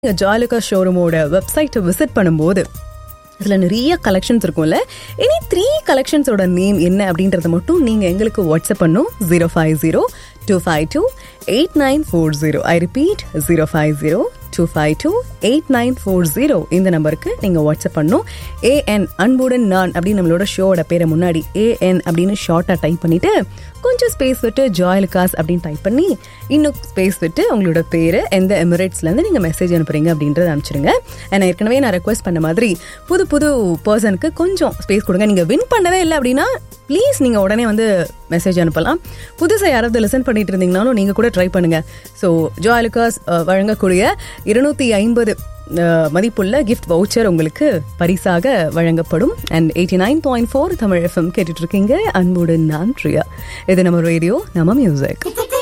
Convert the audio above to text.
நீங்கள் ஜாலிகா ஷோரூமோட வெப்சைட்டை விசிட் பண்ணும்போது இதில் நிறைய கலெக்ஷன்ஸ் இருக்கும்ல இனி த்ரீ கலெக்ஷன்ஸோட நேம் என்ன அப்படின்றத மட்டும் நீங்கள் எங்களுக்கு வாட்ஸ்அப் பண்ணும் zero five zero two five two eight nine four zero I repeat zero five zero two five two eight nine four zero இந்த நம்பருக்கு நீங்கள் வாட்ஸ்அப் பண்ணும் ஏஎன் அன்புடன் நான் அப்படின்னு நம்மளோட ஷோவோட பேரை முன்னாடி ஏஎன் அப்படின்னு ஷார்ட்டாக டைப் பண்ணிவிட்டு கொஞ்சம் ஸ்பேஸ் விட்டு ஜாயலுகாஸ் அப்படின்னு டைப் பண்ணி இன்னும் ஸ்பேஸ் விட்டு உங்களோட பேர் எந்த எமிரேட்ஸ்லேருந்து நீங்கள் மெசேஜ் அனுப்புறீங்க அப்படின்றத அனுப்பிச்சிருங்க நான் ஏற்கனவே நான் ரெக்வஸ்ட் பண்ண மாதிரி புது புது பர்சனுக்கு கொஞ்சம் ஸ்பேஸ் கொடுங்க நீங்கள் வின் பண்ணவே இல்லை அப்படின்னா ப்ளீஸ் நீங்கள் உடனே வந்து மெசேஜ் அனுப்பலாம் புதுசாக யாராவது லிசன் பண்ணிட்டு இருந்தீங்கனாலும் நீங்கள் கூட ட்ரை பண்ணுங்கள் ஸோ ஜாயலுகாஸ் வழங்கக்கூடிய இருநூத்தி ஐம்பது மதிப்புள்ள கிஃப்ட் வவுச்சர் உங்களுக்கு பரிசாக வழங்கப்படும் and eighty nine point four Tamil FM கேட்டுட்டு இருக்கீங்க அன்புடன் நான் பிரியா இது நம்ம ரேடியோ நம்ம மியூசிக்